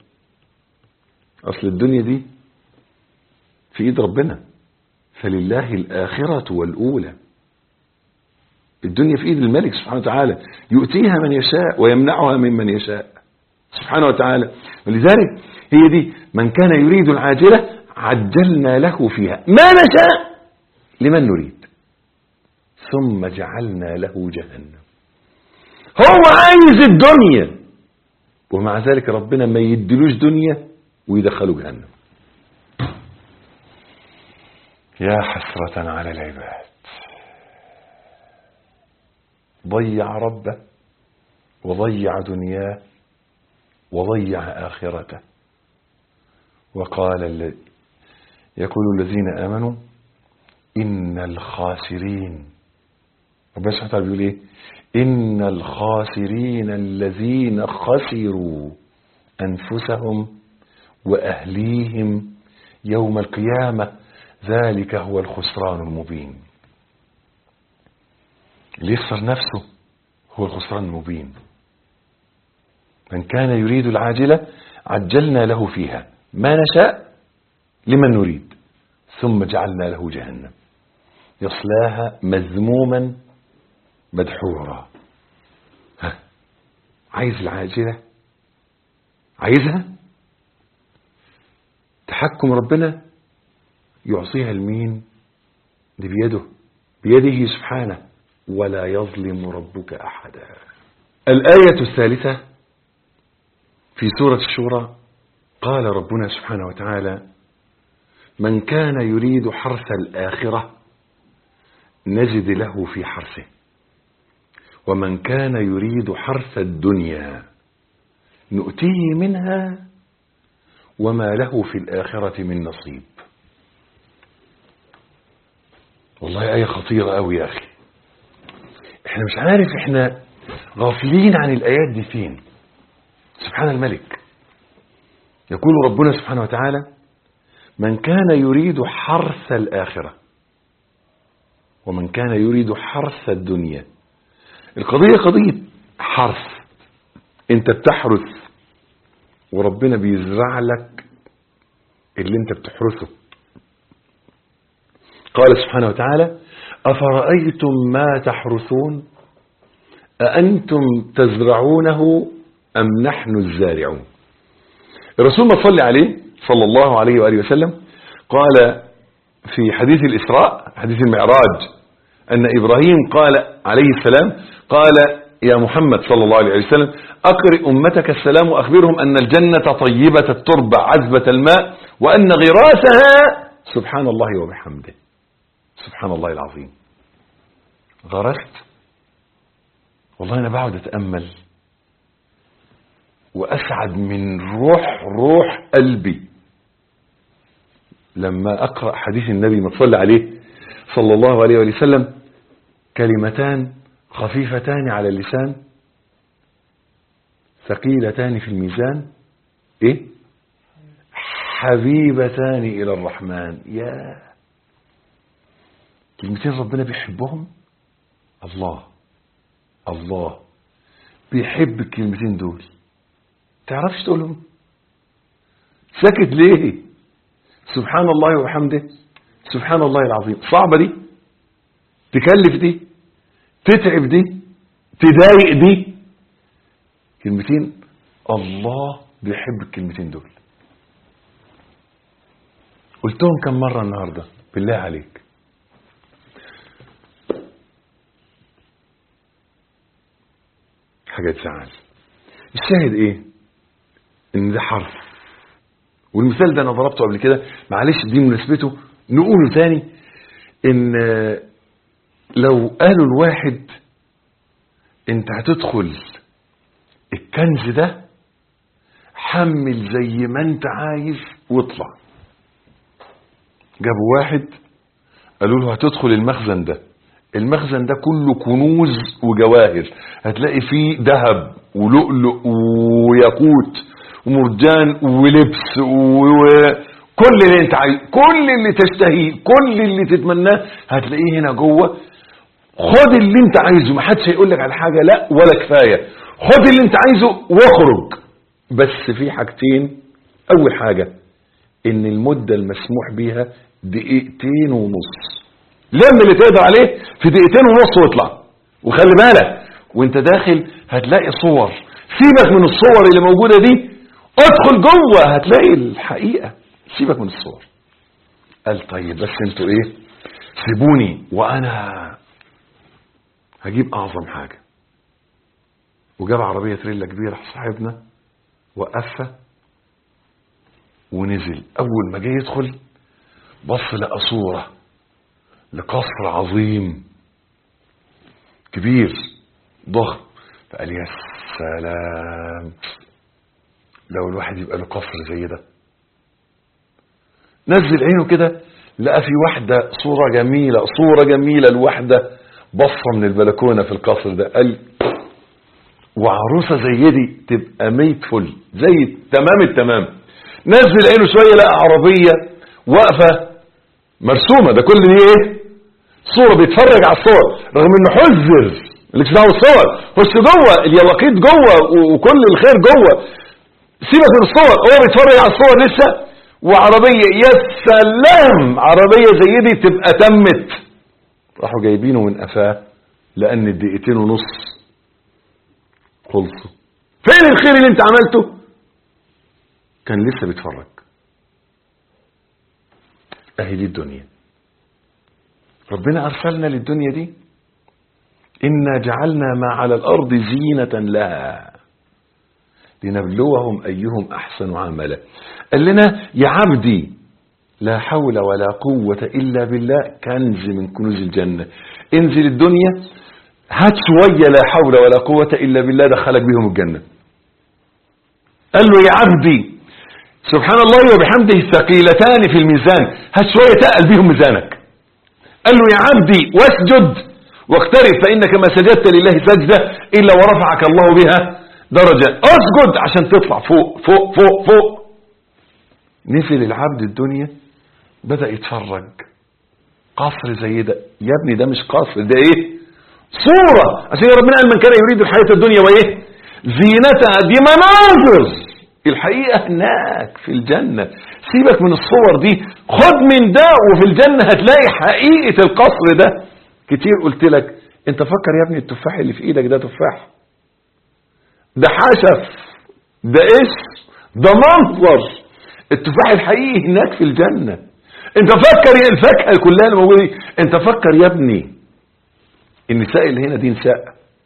أصل الدنيا دي في إيد ربنا فلله الآخرة والأولى الدنيا في إيد الملك سبحانه وتعالى يؤتيها من يشاء ويمنعها ممن يشاء سبحانه وتعالى ولذلك هي دي من كان يريد العاجلة عجلنا له فيها ما نشاء لمن نريد ثم جعلنا له جهنم هو عايز الدنيا ومع ذلك ربنا ما يدلوش دنيا ويدخله جهنم يا حسرة على العباد ضيع ربه وضيع دنياه وضيع آخرته وقال الذي يقول الذين آمنوا إن الخاسرين ربنا سبحانه وتعالى بيقول إيه إن الخاسرين الذين خسروا أنفسهم وأهليهم يوم القيامة ذلك هو الخسران المبين اللي يخسر نفسه هو الخسران المبين من كان يريد العاجلة عجلنا له فيها ما نشاء لمن نريد ثم جعلنا له جهنم يصلاها مذموما مدحورا ها عايز العاجلة عايزها تحكم ربنا يعصيها لمين دي بيده بيده سبحانه ولا يظلم ربك أحدا الآية الثالثة في سورة الشورى قال ربنا سبحانه وتعالى من كان يريد حرث الآخرة نجد له في حرثه ومن كان يريد حرث الدنيا نؤتيه منها وما له في الآخرة من نصيب والله آية خطيرة أوي يا أخي احنا مش عارف احنا غافلين عن الآيات دي فين سبحان الملك يقول ربنا سبحانه وتعالى من كان يريد حرث الآخرة ومن كان يريد حرث الدنيا القضية قضية حرث انت بتحرث وربنا بيزرع لك اللي انت بتحرثه قال سبحانه وتعالى أفرأيتم ما تحرثون أأنتم تزرعونه أم نحن الزارعون الرسول ما صلى عليه صلى الله عليه وآله وسلم قال في حديث الإسراء حديث المعراج أن إبراهيم قال عليه السلام قال يا محمد صلى الله عليه وسلم أقرئ أمتك السلام وأخبرهم أن الجنة طيبة التربة عذبة الماء وأن غراسها سبحان الله وبحمده سبحان الله العظيم غرست والله أنا بقعد أتأمل وأسعد من روح روح قلبي لما أقرأ حديث النبي ما تصلي عليه صلى الله عليه وسلم كلمتان خفيفتان على اللسان ثقيلتان في الميزان ايه حبيبتان الى الرحمن يا كلمتين ربنا بيحبهم الله الله بيحب الكلمتين دول تعرفش تقولهم ساكت ليه سبحان الله وبحمده سبحان الله العظيم صعبة دي تكلف دي تتعب دي تضايق دي كلمتين الله بيحب الكلمتين دول قلتهم كم مرة النهاردة بالله عليك حاجة تزعل الشاهد ايه ان ده حرف والمثال ده انا ضربته قبل كده معلش دي مناسبته نقوله تاني ان لو قالوا الواحد انت هتدخل الكنز ده حمل زي ما انت عايز واطلع جابوا واحد قالوا له هتدخل المخزن ده المخزن ده كله كنوز وجواهر هتلاقي فيه ذهب ولؤلؤ وياقوت ومرجان ولبس وكل اللي انت عايز كل اللي تشتهيه كل اللي تتمناه هتلاقيه هنا جوه خد اللي انت عايزه ما حدش هيقول لك على حاجه لا ولا كفايه خد اللي انت عايزه واخرج بس في حاجتين اول حاجه ان المده المسموح بيها دقيقتين ونص لم اللي تقدر عليه في دقيقتين ونص واطلع وخلي بالك وانت داخل هتلاقي صور سيبك من الصور اللي موجوده دي ادخل جوه هتلاقي الحقيقة سيبك من الصور قال طيب بس انتوا ايه سيبوني وانا هجيب اعظم حاجة وجاب عربية تريلا كبيرة صاحبنا وقفها ونزل اول ما جه يدخل بص لقى صورة لقصر عظيم كبير ضخم فقال يا سلام لو الواحد يبقى له قصر زي ده نزل عينه كده لقى في واحدة صورة جميلة صورة جميلة لواحدة بصة من البلكونة في القصر ده قال وعروسة زي دي تبقى ميت فل زي تمام التمام نزل عينه شوية لقى عربية واقفة مرسومة ده كل دي ايه صورة بيتفرج على الصور رغم انه حذر اللي دعوه الصور خش جوه اليواقيت جوه وكل الخير جوه سيبك من الصور هو بيتفرج على الصور لسه وعربية يا سلام عربية زي دي تبقى تمت راحوا جايبينه من قفاه لان الدقيقتين ونص خلصوا فين الخير اللي انت عملته كان لسه بيتفرج اهي دي الدنيا ربنا ارسلنا للدنيا دي انا جعلنا ما على الارض زينة لها لنبلوهم ايهم احسن عملا قال لنا يا عبدي لا حول ولا قوة الا بالله كنز من كنوز الجنة انزل الدنيا هات شوية لا حول ولا قوة الا بالله دخلك بهم الجنة قال له يا عبدي سبحان الله وبحمده ثقيلتان في الميزان هات شوية تقل بهم ميزانك قال له يا عبدي واسجد واقترب فإنك ما سجدت لله سجدة إلا ورفعك الله بها درجة اسجد عشان تطلع فوق فوق فوق فوق نزل العبد الدنيا بدأ يتفرج قصر زي ده يا ابني ده مش قصر ده ايه صورة عشان ربنا قال من كان يريد الحياة الدنيا وايه زينتها دي مناظر الحقيقة هناك في الجنة سيبك من الصور دي خد من ده وفي الجنة هتلاقي حقيقة القصر ده كتير قلت لك انت فكر يا ابني التفاح اللي في ايدك ده تفاح ده حشف ده ايش ده منظر التفاح الحقيقي هناك في الجنة انت فكر يا الفاكهة كلها اللي موجودة دي انت فكر يا ابني النساء اللي هنا دي نساء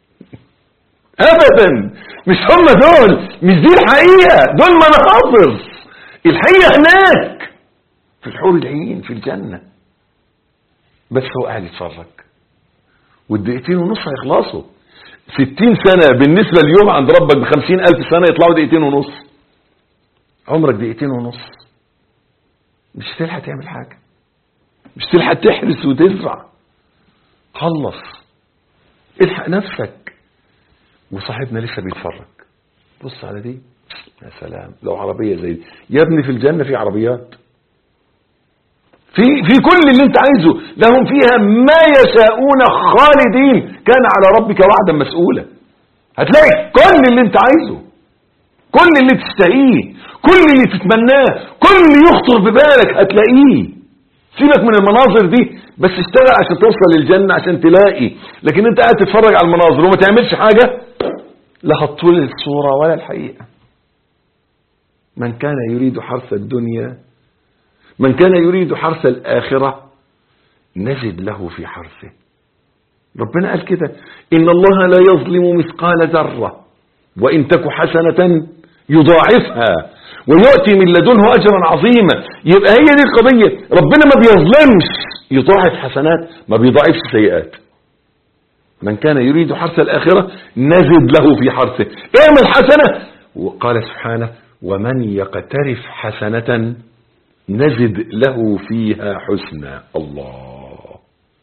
ابدا مش هم دول مش دي الحقيقة دول مناظر الحقيقة هناك في الحور العين في الجنة بس هو قاعد يتفرج والدقيقتين ونص هيخلصوا ستين سنة بالنسبة اليوم عند ربك بخمسين ألف سنة يطلعوا دقيقتين ونص عمرك دقيقتين ونص مش هتلحق تعمل حاجة مش تلحق تحرس وتزرع خلص الحق نفسك وصاحبنا لسه بيتفرج بص على دي يا سلام لو عربية زي دي يا ابني في الجنة في عربيات في في كل اللي انت عايزه لهم فيها ما يشاءون خالدين كان على ربك وعدا مسؤولا هتلاقي كل اللي انت عايزه كل اللي تستهيه كل اللي تتمناه كل اللي يخطر ببالك هتلاقيه سيبك من المناظر دي بس اشتغل عشان توصل للجنة عشان تلاقي لكن انت قاعد تتفرج على المناظر وما تعملش حاجة لا هتطول الصورة ولا الحقيقة من كان يريد حرث الدنيا من كان يريد حرث الآخرة نزد له في حرثه ربنا قال كده إن الله لا يظلم مثقال ذرة وإن تك حسنة يضاعفها ويؤتي من لدنه أجرا عظيما يبقى هي دي القضية ربنا ما بيظلمش يضاعف حسنات ما بيضاعفش سيئات من كان يريد حرث الآخرة نزد له في حرثه اعمل حسنة وقال سبحانه ومن يقترف حسنة نزد له فيها حسنا الله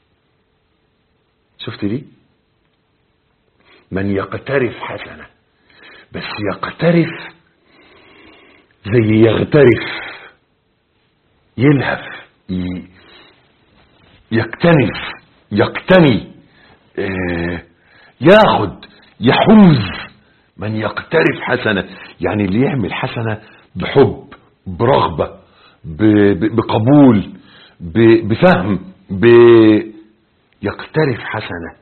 شفت دي من يقترف حسنة بس يقترف زي يغترف يلهف يكتنف يقتني ياخد يحوز من يقترف حسنة يعني اللي يعمل حسنة بحب برغبة بقبول بفهم يقترف حسنة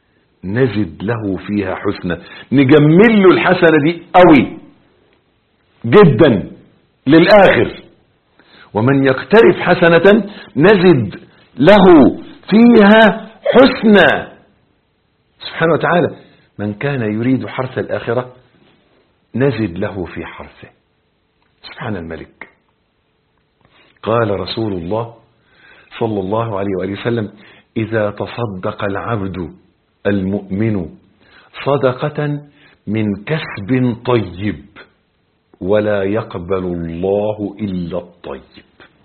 نزد له فيها حسنة نجمل له الحسنة دي قوي جدا للآخر ومن يقترف حسنة نزد له فيها حسنى سبحانه وتعالى من كان يريد حرث الآخرة نزد له في حرثه سبحان الملك قال رسول الله صلى الله عليه وآله وسلم إذا تصدق العبد المؤمن صدقة من كسب طيب ولا يقبل الله إلا الطيب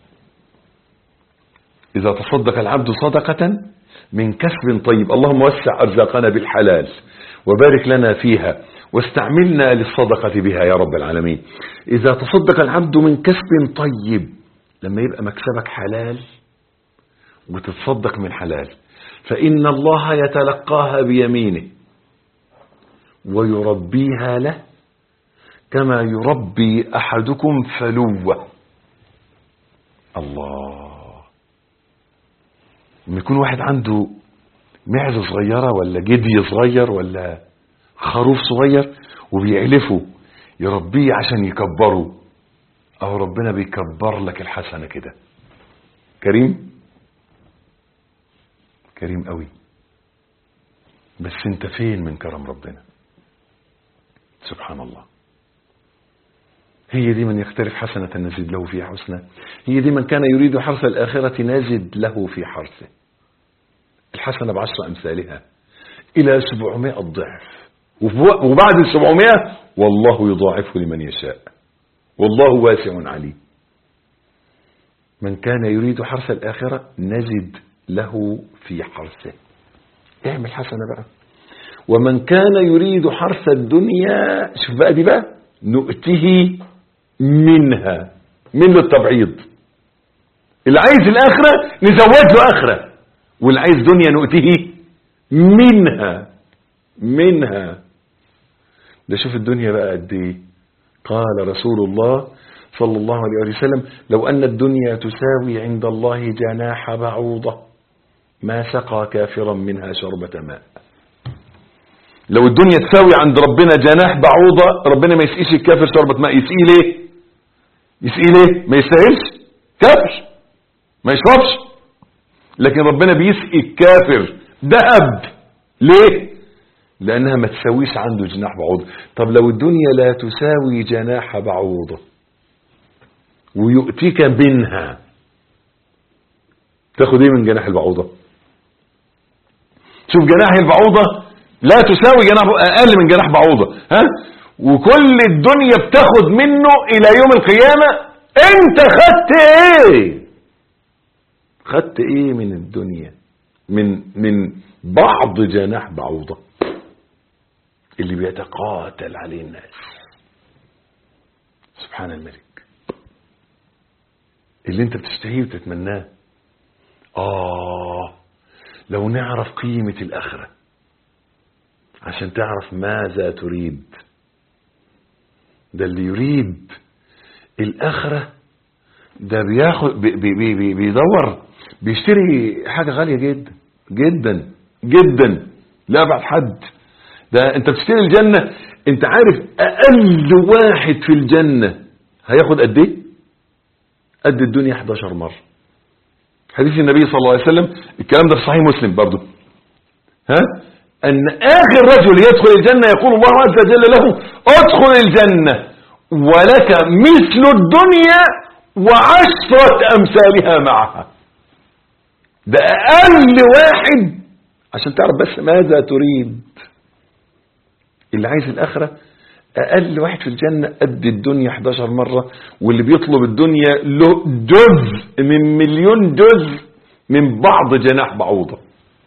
إذا تصدق العبد صدقة من كسب طيب اللهم وسع أرزاقنا بالحلال وبارك لنا فيها واستعملنا للصدقة بها يا رب العالمين إذا تصدق العبد من كسب طيب لما يبقى مكسبك حلال وتتصدق من حلال فإن الله يتلقاها بيمينه ويربيها له كما يربي أحدكم فلوة الله لما يكون واحد عنده معزة صغيرة ولا جدي صغير ولا خروف صغير وبيعلفه يربيه عشان يكبره أو ربنا بيكبر لك الحسنة كده كريم كريم قوي بس انت فين من كرم ربنا سبحان الله هي دي من يختلف حسنة نزد له فيها حسنة هي دي من كان يريد حرث الآخرة نزد له في حرثه الحسنة بعشر أمثالها إلى سبعمائة ضعف وبعد السبعمائة والله يضاعفه لمن يشاء والله واسع عليم من كان يريد حرث الآخرة نزد له في حرثه اعمل حسنة بقى ومن كان يريد حرث الدنيا شوف بقى دي بقى نؤته منها من التبعيض اللي عايز الآخرة نزود له آخرة واللي عايز دنيا نؤته منها منها ده شوف الدنيا بقى قد ايه قال رسول الله صلى الله عليه وسلم لو أن الدنيا تساوي عند الله جناح بعوضة ما سقى كافرا منها شربة ماء لو الدنيا تساوي عند ربنا جناح بعوضة ربنا ما يسقيش الكافر شربة ماء يسقيه ليه يسقيه ليه ما يستاهلش كافر ما يشربش لكن ربنا بيسقي الكافر ذهب ليه لأنها ما تساويش عنده جناح بعوضة طب لو الدنيا لا تساوي جناح بعوضة ويؤتيك منها تاخد ايه من جناح البعوضة شوف جناح البعوضة لا تساوي جناح اقل من جناح بعوضة ها وكل الدنيا بتاخد منه الى يوم القيامة انت خدت ايه خدت ايه من الدنيا من من بعض جناح بعوضة اللي بيتقاتل عليه الناس سبحان الملك اللي انت بتشتهيه وتتمناه آه لو نعرف قيمة الآخرة عشان تعرف ماذا تريد ده اللي يريد الآخرة ده بياخد بي بي بي بيدور بيشتري حاجة غالية جدا جدا جدا لا بعد حد ده انت بتشتري الجنة انت عارف اقل واحد في الجنة هياخد قد ايه قد الدنيا 11 مرة حديث النبي صلى الله عليه وسلم الكلام ده في صحيح مسلم برضو ها ان اخر رجل يدخل الجنة يقول الله عز وجل له ادخل الجنة ولك مثل الدنيا وعشرة امثالها معها ده اقل واحد عشان تعرف بس ماذا تريد اللي عايز الاخره اقل واحد في الجنة قد الدنيا 11 مرة واللي بيطلب الدنيا له جزء من مليون جزء من بعض جناح بعوضة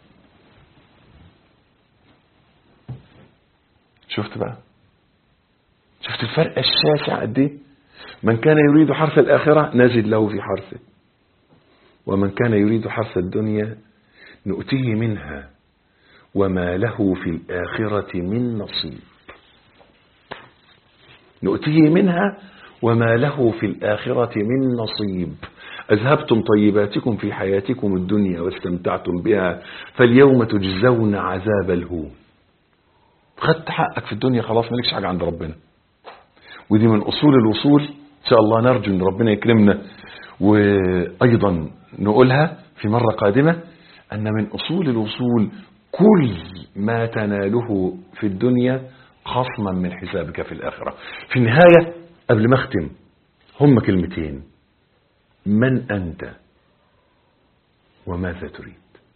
شفت بقى شفت الفرق الشاسع قد ايه من كان يريد حرث الآخرة نزد له في حرثه ومن كان يريد حرث الدنيا نؤتيه منها وما له في الآخرة من نصيب نؤتيه منها وما له في الآخرة من نصيب أذهبتم طيباتكم في حياتكم الدنيا واستمتعتم بها فاليوم تجزون عذاب الهون خدت حقك في الدنيا خلاص مالكش حاجة عند ربنا ودي من أصول الوصول إن شاء الله نرجو أن ربنا يكرمنا وأيضا نقولها في مرة قادمة أن من أصول الوصول كل ما تناله في الدنيا خصما من حسابك في الآخرة في النهاية قبل ما أختم هم كلمتين من أنت وماذا تريد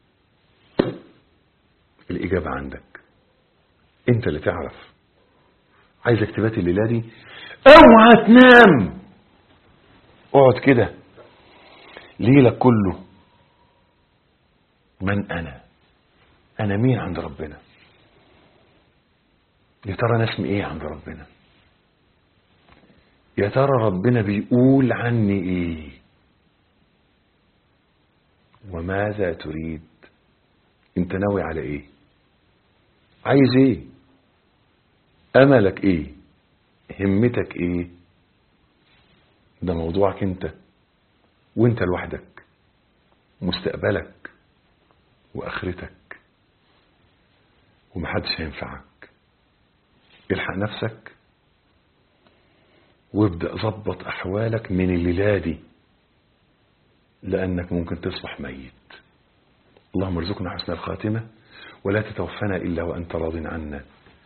الإجابة عندك أنت اللي تعرف عايزك تبات الليلة دي اوعى تنام اقعد كده ليلك كله من أنا أنا مين عند ربنا يا ترى أنا اسمي إيه عند ربنا يا ترى ربنا بيقول عني إيه وماذا تريد انت ناوي على ايه عايز ايه املك ايه همتك ايه ده موضوعك انت وانت لوحدك مستقبلك واخرتك ومحدش هينفعك الحق نفسك وابدأ ظبط احوالك من الليلة دي لانك ممكن تصبح ميت اللهم ارزقنا حسن الخاتمة ولا تتوفنا إلا وأنت راض عنا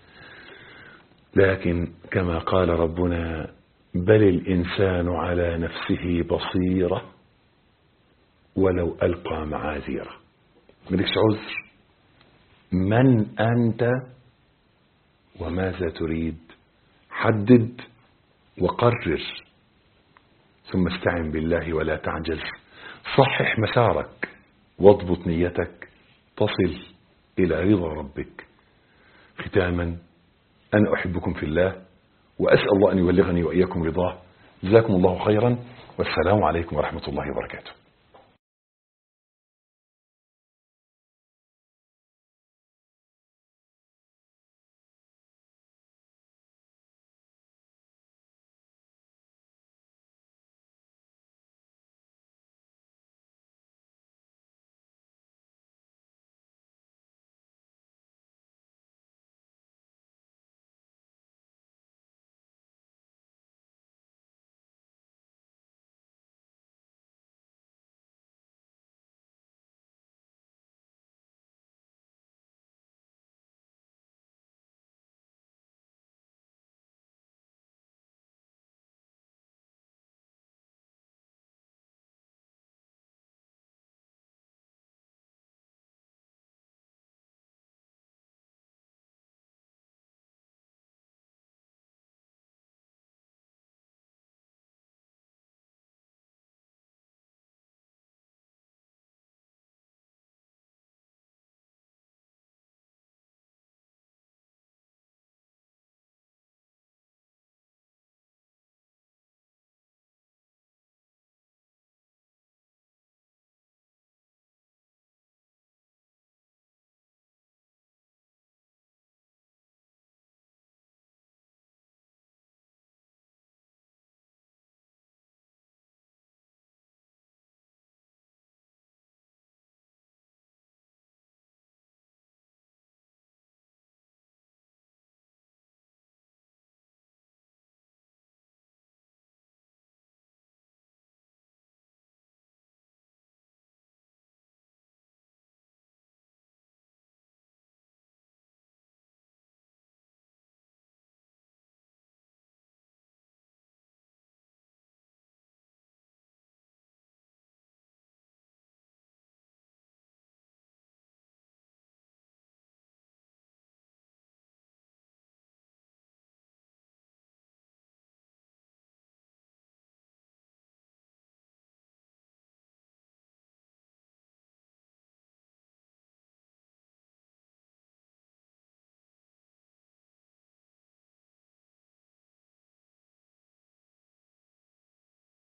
لكن كما قال ربنا بل الإنسان على نفسه بصيرة ولو ألقى معاذيره ملكش عذر من أنت وماذا تريد حدد وقرر ثم استعن بالله ولا تعجز صحح مسارك واضبط نيتك تصل إلى رضا ربك ختاما أنا أحبكم في الله وأسأل الله أن يبلغني وإياكم رضاه جزاكم الله خيرا والسلام عليكم ورحمة الله وبركاته